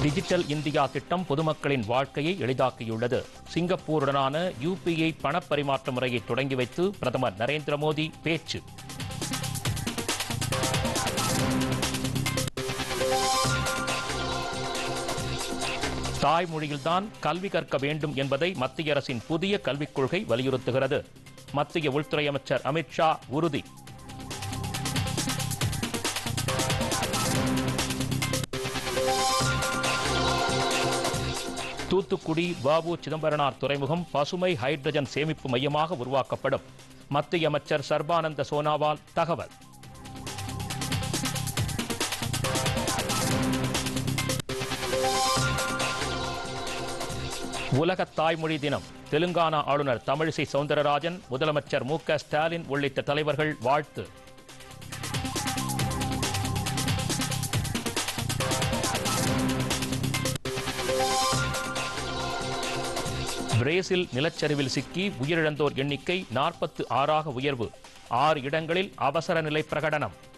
digital India திட்டம் பொதுமக்களின் வாழ்க்கையை எளிதாக்கியுள்ளது சிங்கப்பூருடனான யுபிஐ பணப்பரிமாற்ற முறையை தொடங்கி வைத்து பிரதமர் நரேந்திர மோடி பேச்சு தாய்மொழியில்தான் கல்வி கற்க வேண்டும் என்பதை மத்திய அரசின் புதிய கல்விக் கொள்கை வலியுறுத்துகிறது மத்திய உள்துறை அமைச்சர் அமித்ஷா உறுதி தூத்துக்குடி பாபு சிதம்பரனார் துறைமுகம் பசுமை ஹைட்ரஜன் சேமிப்பு மையமாக உருவாக்கப்படும் மத்திய அமைச்சர் சர்பானந்த சோனாவால் தகவல் உலக தாய்மொழி தினம் தெலுங்கானா ஆளுநர் தமிழிசை சவுந்தரராஜன் முதலமைச்சர் மு க ஸ்டாலின் உள்ளிட்ட தலைவர்கள் வாழ்த்து பிரேசில் நிலச்சரிவில் சிக்கி உயிரிழந்தோர் எண்ணிக்கை நாற்பத்து ஆறாக உயர்வு ஆறு இடங்களில் அவசர நிலை பிரகடனம்